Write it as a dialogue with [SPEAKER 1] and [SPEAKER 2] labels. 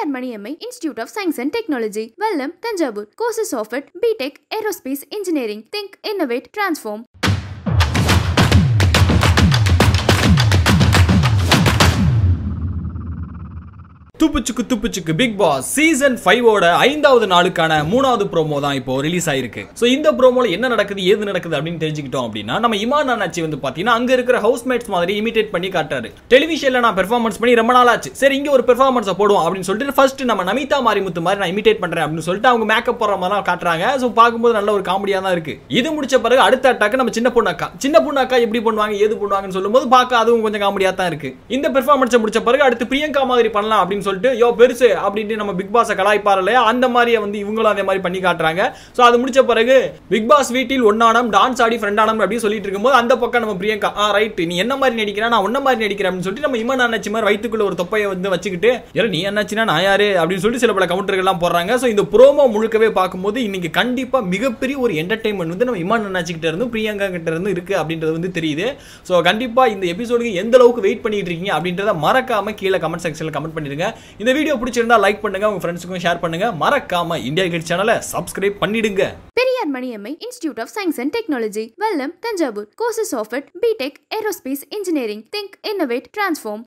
[SPEAKER 1] Periyar Maniammai institute of science and technology Vallam Thanjavur courses offered BTech aerospace engineering think innovate transform
[SPEAKER 2] துப்புச்சுக்கு துப்புச்சுக்கு Bigg Boss season ஃபைவோட ஐந்தாவது நாளுக்கான மூணாவது ப்ரோமோ தான் இப்போ ரிலீஸ் ஆயிருக்கு ஸோ இந்த ப்ரோமோல என்ன நடக்குது ஏது நடக்குது அப்படின்னு தெரிஞ்சுக்கிட்டோம் அப்படின்னா நம்ம இமான் அண்ணாச்சி வந்து பார்த்தீங்கன்னா அங்க இருக்கிற ஹவுஸ்மேட்ஸ் மாதிரி இமிடேட் பண்ணி காட்டுறாரு டெலிவிஷன்ல நான் பெர்ஃபார்மன்ஸ் பண்ணி ரொம்ப நாள் ஆச்சு சரி இங்க ஒரு பெர்ஃபார்மன்ஸை போடுவோம் அப்படின்னு சொல்லிட்டு ஃபர்ஸ்ட் நம்ம நமிதா மாரிமுத்து மாதிரி நான் இமிடேட் பண்றேன் அப்படின்னு சொல்லிட்டு அவங்க மேக்கப் போடுற மாதிரி காட்டுறாங்க ஸோ பார்க்கும்போது நல்ல ஒரு காமெடியா தான் இருக்கு இது முடிச்ச பிறகு அடுத்த அட்டாக்கு நம்ம சின்ன பொண்ணு அக்கா சின்ன பொண்ணு அக்கா எப்படி பண்ணுவாங்க ஏது பண்ணுவாங்கன்னு சொல்லும்போது பார்க்க அதுவும் கொஞ்சம் காமெடியா தான் இருக்கு இந்த பெர்ஃபார்மன்ஸை முடிச்ச பிறகு அடுத்து பிரியங்கா மாதிரி பண்ணலாம் அப்படின்னு சொல்லிட்டு யோ பெருசு அப்படின்ட்டு நம்ம பிக் பாஸை கலாய்ப்பார் இல்லையா அந்த மாதிரியே வந்து இவங்களும் அதே மாதிரி பண்ணி காட்டுறாங்க ஸோ அது முடிச்ச பிறகு பிக் பாஸ் வீட்டில் ஒன்னானம் டான்ஸ் ஆடி ஃப்ரெண்டானம் அப்படின்னு சொல்லிட்டு இருக்கும்போது அந்த பக்கம் நம்ம பிரியங்கா ஆ ரைட் நீ என்ன மாதிரி நடிக்கிறா நான் உன்ன மாதிரி நடிக்கிறேன் அப்படின்னு சொல்லிட்டு நம்ம இமன் அண்ணாச்சி மாதிரி வயிற்றுக்குள்ள ஒரு தொப்பையை வந்து வச்சுக்கிட்டு ஏன்னா நீ என்னாச்சுன்னா நான் யாரு அப்படின்னு சொல்லிட்டு சில பல கவுண்டர்கள்லாம் போடுறாங்க ஸோ இந்த ப்ரோமோ முழுக்கவே பார்க்கும்போது இன்னைக்கு கண்டிப்பா மிகப்பெரிய ஒரு என்டர்டைன்மெண்ட் வந்து நம்ம இமான் அண்ணாச்சி கிட்ட இருந்து பிரியங்கா கிட்ட இருந்து இருக்கு அப்படின்றது வந்து தெரியுது ஸோ கண்டிப்பா இந்த எபிசோடுக்கு எந்த அளவுக்கு வெயிட் பண்ணிட்டு இருக்கீங்க அப்படின்றத மறக்காம கீழே கமெண்ட் செக்ஷன்ல கமெண்ட் பண்ணிருங்க இந்த வீடியோ பிடிச்சிருந்தா லைக் பண்ணுங்க உங்க ஃப்ரெண்ட்ஸுக்கும் ஷேர் பண்ணுங்க மறக்காம இந்தியா கிட் சேனலை சப்ஸ்கிரைப் பண்ணிடுங்க
[SPEAKER 1] Periyar Maniammai institute of science and technology Vallam Thanjavur courses offered BTech aerospace engineering think innovate transform